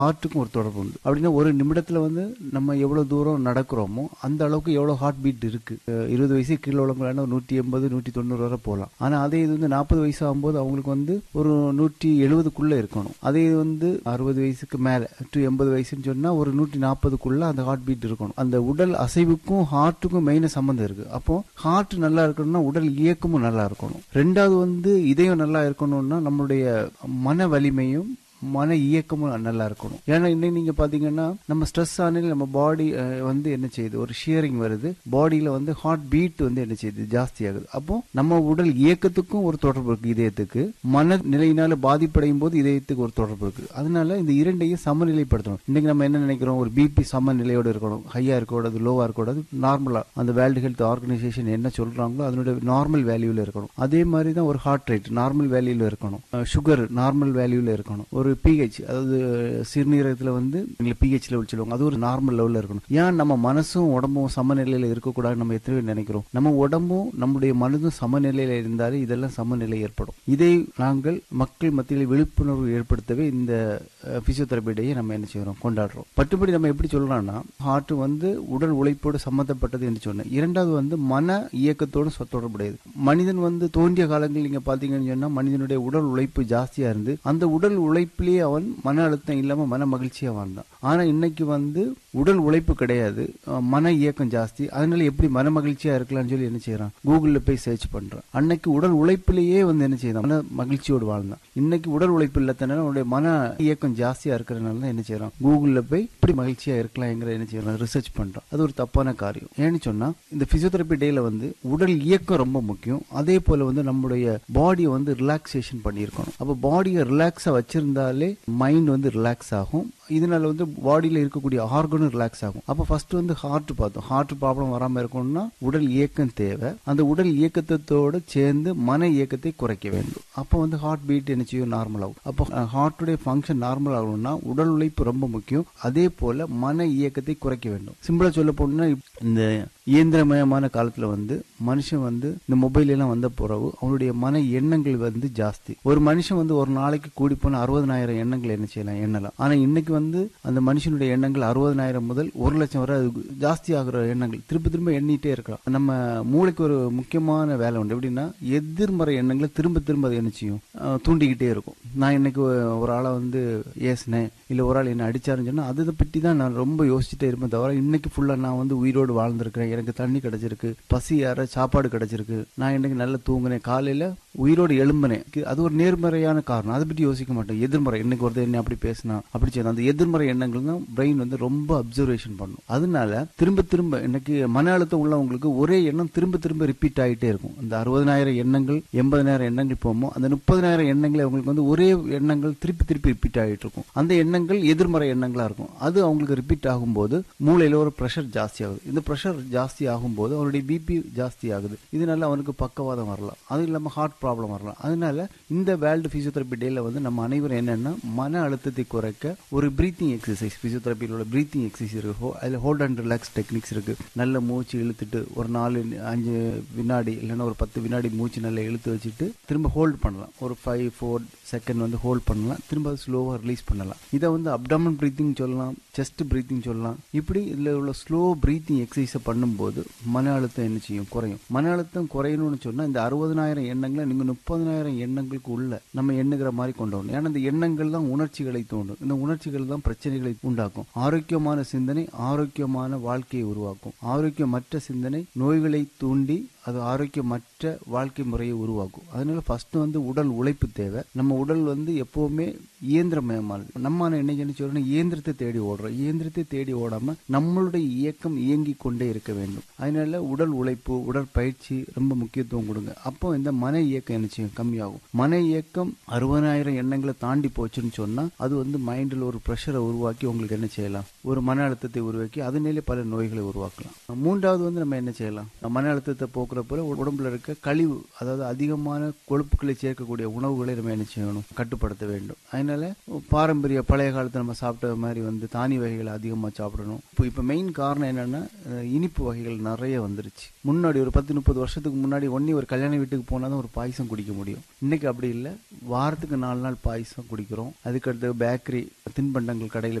ஹார்ட்டுக்கும் ஒரு தொடர்பு உண்டு அப்படின்னா ஒரு நிமிடத்துல வந்து நம்ம எவ்வளவு தூரம் நடக்கிறோமோ அந்த அளவுக்கு எவ்வளவு ஹார்ட் பீட் இருக்கு அஹ் இருபது வயசு கீழே உள்ளவங்களான ஒரு நூற்றி எண்பது நூற்றி தொண்ணூறு வரை போகலாம் ஆனா அதே இது வந்து நாற்பது வயசு ஆகும்போது அவங்களுக்கு வந்து ஒரு நூற்றி எழுபதுக்குள்ள இருக்கணும் அதே இது வந்து அறுபது வயசுக்கு மேல டு எண்பது வயசுன்னு சொன்னா ஒரு நூற்றி நாற்பதுக்குள்ள அந்த ஹார்ட் பீட் இருக்கணும் அந்த உடல் அசைவுக்கும் ஹார்ட்டுக்கும் மெயின சம்பந்தம் இருக்கு அப்போ ஹார்ட் நல்லா இருக்கணும்னா உடல் இயக்கமும் நல்லா இருக்கணும் ரெண்டாவது வந்து இதயம் நல்லா இருக்கணும்னா நம்மளுடைய மன வலிமையும் மன இயக்கமும் நல்லா இருக்கணும் ஏன்னா இன்னைக்கு நீங்க பாத்தீங்கன்னா நம்ம ஸ்ட்ரெஸ் ஆனாலும் நம்ம பாடி வந்து என்ன செய்யுது ஒரு ஷியரிங் வருது பாடியில வந்து ஹார்ட் பீட் வந்து என்ன செய்யுது ஜாஸ்தி ஆகுது அப்போ நம்ம உடல் இயக்கத்துக்கும் ஒரு தொடர்பு இருக்கு இதயத்துக்கு மன நிலையினால பாதிப்படையும் போது இதயத்துக்கு ஒரு தொடர்பு இருக்கு அதனால இந்த இரண்டையும் சமநிலைப்படுத்தணும் இன்னைக்கு நம்ம என்ன நினைக்கிறோம் ஒரு பிபி சமநிலையோட இருக்கணும் ஹையா இருக்கக்கூடாது லோவா இருக்கக்கூடாது நார்மலா அந்த வேர்ல்டு ஹெல்த் ஆர்கனைசேஷன் என்ன சொல்றாங்களோ அதனுடைய நார்மல் வேல்யூல இருக்கணும் அதே மாதிரி தான் ஒரு ஹார்ட் ரேட் நார்மல் வேல்யூல இருக்கணும் சுகர் நார்மல் வேல்யூல இருக்கணும் ஒரு பிஹெச் அதாவது சிறுநீரகத்துல வந்து பிஹெச் லெவல் சொல்லுவாங்க அது ஒரு நார்மல் லெவல்ல இருக்கணும் ஏன் நம்ம மனசும் உடம்பும் சமநிலையில இருக்கக்கூடாது நம்ம எத்தனை பேர் நினைக்கிறோம் நம்ம உடம்பும் நம்முடைய மனதும் சமநிலையில இருந்தாலே இதெல்லாம் சமநிலை ஏற்படும் இதை நாங்கள் மக்கள் மத்தியில் விழிப்புணர்வு ஏற்படுத்தவே இந்த பிசியோதெரபி டேயை நம்ம என்ன செய்யறோம் கொண்டாடுறோம் பட்டுப்படி நம்ம எப்படி சொல்லலாம்னா ஹார்ட் வந்து உடல் உழைப்போடு சம்பந்தப்பட்டது என்று சொன்னேன் இரண்டாவது வந்து மன இயக்கத்தோடு சொ- தொடர்புடையது மனிதன் வந்து தோன்றிய காலங்களில் நீங்க பாத்தீங்கன்னு சொன்னா மனிதனுடைய உடல் உழைப்பு ஜாஸ்தியா இருந்து அந்த உடல் உழைப்பிலேயே அவன் மன அழுத்தம் இல்லாம மன மகிழ்ச்சியா வாழ்ந்தான் ஆனா இன்னைக்கு வந்து உடல் உழைப்பு கிடையாது அஹ் மன இயக்கம் ஜாஸ்தி அதனால எப்படி மன மகிழ்ச்சியா இருக்கலாம்னு சொல்லி என்ன செய்யறான் கூகுள்ல போய் சர்ச் பண்றான் அன்னைக்கு உடல் உழைப்பிலேயே வந்து என்ன செய்யறான் மன மகிழ்ச்சியோடு வாழ்ந்தான் இன்னைக்கு உடல் உழைப்பு இல்லாதனால அவனுடைய மன இயக்கம் ஜாஸ்தியா இருக்கிறதுனால தான் என்ன செய்யறான் கூகுள்ல போய் இப்படி மகிழ்ச்சியா இருக்கலாம்ங்கிற என்ன செய்யறான் ரிசர்ச் பண்றான் அது ஒரு தப்பான காரியம் ஏன்னு சொன்னா இந்த பிசியோதெரபி டேல வந்து உடல் இயக்கம் ரொம்ப முக்கியம் அதே போல வந்து நம்முடைய பாடியை வந்து ரிலாக்ஸேஷன் பண்ணியிருக்கணும் அப்போ பாடியை ரிலாக்ஸா வச்சிருந்தாலே மைண்ட் வந்து ரிலாக்ஸ் ஆகும் இதனால வந்து பாடியில இருக்கக்கூடிய ஆர்கனும் ரிலாக்ஸ் ஆகும் அப்போ ஃபர்ஸ்ட் வந்து ஹார்ட் பார்த்தோம் ஹார்ட் ப்ராப்ளம் வராம இருக்கணும்னா உடல் இயக்கம் தேவை அந்த உடல் இயக்கத்தோடு சேர்ந்து மன இயக்கத்தை குறைக்க வேண்டும் அப்போ வந்து ஹார்ட் பீட் என்ன செய்யும் நார்மல் ஆகும் அப்போ ஹார்ட்டுடைய ஃபங்க்ஷன் நார்மல் ஆகணும்னா உடல் உழைப்பு ரொம்ப முக்கியம் அதே போல மன இயக்கத்தை குறைக்க வேண்டும் சிம்பிளா சொல்ல போனா இந்த இயந்திரமயமான காலத்துல வந்து மனுஷன் வந்து இந்த மொபைல் எல்லாம் வந்த பிறகு அவனுடைய மன எண்ணங்கள் வந்து ஜாஸ்தி ஒரு மனுஷன் வந்து ஒரு நாளைக்கு கூடி போன அறுபதனாயிரம் எண்ணங்கள் என்ன செய்யலாம் எண்ணலாம் ஆனா இன்னைக்கு வந்து அந்த மனுஷனுடைய எண்ணங்கள் அறுபதனாயிரம் முதல் ஒரு லட்சம் வரை அது ஜாஸ்தி ஆகுற எண்ணங்கள் திரும்ப திரும்ப எண்ணிட்டே இருக்கலாம் நம்ம மூளைக்கு ஒரு முக்கியமான வேலை உண்டு எப்படின்னா எதிர்மறை எண்ணங்களை திரும்ப திரும்ப அது என்ன செய்யும் அஹ் தூண்டிக்கிட்டே இருக்கும் நான் இன்னைக்கு ஒரு ஆளை வந்து ஏசினேன் இல்ல ஒரு ஆள் என்ன அடிச்சாருன்னு சொன்னா அதை பற்றி தான் நான் ரொம்ப யோசிச்சுட்டே இருப்பேன் தவிர இன்னைக்கு ஃபுல்லா நான் வந்து உயிரோடு வாழ்ந்திருக்கிறேன் எனக்கு தண்ணி கிடைச்சிருக்கு பசி யார சாப்பாடு கிடைச்சிருக்கு நான் இன்னைக்கு நல்லா தூங்குனேன் காலையில உயிரோடு எழும்பினேன் அது ஒரு நேர்மறையான காரணம் அதை பற்றி யோசிக்க மாட்டேன் எதிர்மறை இன்னைக்கு ஒருத்தர் என்ன அப்படி பேசினா அப்படி செய்யணும் அந்த எதிர்மறை எண்ணங்கள் தான் பிரெயின் வந்து ரொம்ப அப்சர்வேஷன் பண்ணும் அதனால திரும்ப திரும்ப இன்னைக்கு மன அழுத்தம் உள்ளவங்களுக்கு ஒரே எண்ணம் திரும்ப திரும்ப ரிப்பீட் ஆகிட்டே இருக்கும் அந்த அறுபதனாயிரம் எண்ணங்கள் எண்பதனாயிரம் எண்ணங்கள் போமோ அந்த முப்பதனாயிரம் எண்ணங்கள் அவங்களுக்கு வந்து ஒரே எண்ணங்கள் திருப்பி திருப்பி ரிப்பீட் ஆகிட்டு இருக்கும் அந்த எண்ணங்கள் எதிர்மறை எண்ணங்களா இருக்கும் அது அவங்களுக்கு ரிப்பீட் ஆகும்போது மூளையில ஒரு ப்ரெஷர் ஜாஸ்தி ஆகுது இந்த ப்ரெஷர் ஜாஸ்தி ஆகும்போது அவருடைய பிபி ஜாஸ்தி ஆகுது இதனால அவனுக்கு பக்கவாதம் வரலாம் அது இல்லாம ஹார்ட் ப்ராப்ளம் வரலாம் அதனால இந்த வேர்ல்டு பிசியோதெரபி டேல வந்து நம்ம அனைவரும் என்னன்னா மன அழுத்தத்தை குறைக்க ஒரு பிரீத்திங் எக்ஸசைஸ் பிசியோதெரபியில் உள்ள பிரீத்திங் எக்ஸசைஸ் இருக்கு ஹோ- அதுல ஹோல்ட் அண்ட் ரிலாக்ஸ் டெக்னிக்ஸ் இருக்கு நல்ல மூச்சு இழுத்துட்டு ஒரு நாலு அஞ்சு வினாடி இல்லைன்னா ஒரு பத்து வினாடி மூச்சு நல்லா இழுத்து வச்சுட்டு திரும்ப ஹோல்ட் பண்ணலாம் ஒரு ஃபைவ் ஃபோர் செகண்ட் வந்து ஹோல்ட் பண்ணலாம் திரும்ப அது ஸ்லோவாக ரிலீஸ் பண்ணலாம் இதை வந்து அப்டாமன் பிரீத்திங் சொல்லலாம் செஸ்ட் பிரீத்திங் சொல்லலாம் இப்படி இதில் உள்ள ஸ்லோ பிரீத்திங் எக்ஸசைஸை பண்ணும்போது மன அழுத்தம் என்ன செய்யும் குறையும் மன அழுத்தம் குறையணும்னு சொன்னா இந்த அறுபதனாயிரம் எண்ணங்களை நீங்க முப்பதனாயிரம் எண்ணங்களுக்கு உள்ள நம்ம எண்ணுகிற மாதிரி கொண்டு வரணும் ஏன்னா இந்த எண்ணங்கள் தான் உணர்ச்சிகளை தூண்டும் இந்த உணர்ச்சிகள் தான் பிரச்சனைகளை உண்டாக்கும் ஆரோக்கியமான சிந்தனை ஆரோக்கியமான வாழ்க்கையை உருவாக்கும் ஆரோக்கியமற்ற சிந்தனை நோய்களை தூண்டி அது ஆரோக்கியமற்ற வாழ்க்கை முறையை உருவாக்கும் அதனால ஃபர்ஸ்ட் வந்து உடல் உழைப்பு தேவை நம்ம உடல் வந்து எப்பவுமே இயந்திரமயமானது நம்ம ஆனா என்ன செய்யணும் சொல்லணும் இயந்திரத்தை தேடி ஓடுறோம் இயந்திரத்தை தேடி ஓடாம நம்மளுடைய இயக்கம் இயங்கி கொண்டே இருக்க வேண்டும் அதனால உடல் உழைப்பு உடற்பயிற்சி ரொம்ப முக்கியத்துவம் கொடுங்க அப்போ இந்த மன இயக்கம் என்ன செய்யும் கம்மியாகும் மன இயக்கம் அறுபதாயிரம் எண்ணங்களை தாண்டி போச்சுன்னு சொன்னா அது வந்து மைண்டில் ஒரு ப்ரெஷரை உருவாக்கி உங்களுக்கு என்ன செய்யலாம் ஒரு மன அழுத்தத்தை உருவாக்கி அதனாலே பல நோய்களை உருவாக்கலாம் மூன்றாவது வந்து நம்ம என்ன செய்யலாம் மன அழுத்தத்தை போக்க கொடுக்குற போல உடம்புல இருக்க கழிவு அதாவது அதிகமான கொழுப்புகளை சேர்க்கக்கூடிய உணவுகளை நம்ம என்ன செய்யணும் கட்டுப்படுத்த வேண்டும் அதனால பாரம்பரிய பழைய காலத்துல நம்ம சாப்பிட்ட மாதிரி வந்து தானிய வகைகளை அதிகமாக சாப்பிடணும் இப்போ இப்போ மெயின் காரணம் என்னன்னா அஹ், இனிப்பு வகைகள் நிறைய வந்துருச்சு முன்னாடி ஒரு பத்து முப்பது வருஷத்துக்கு முன்னாடி ஒன்னி ஒரு கல்யாண வீட்டுக்கு போனால் தான் ஒரு பாயசம் குடிக்க முடியும் இன்னைக்கு அப்படி இல்லை வாரத்துக்கு நாலு நாள் பாயசம் குடிக்கிறோம் அதுக்கடுத்து பேக்கரி தின்பண்டங்கள் கடையில்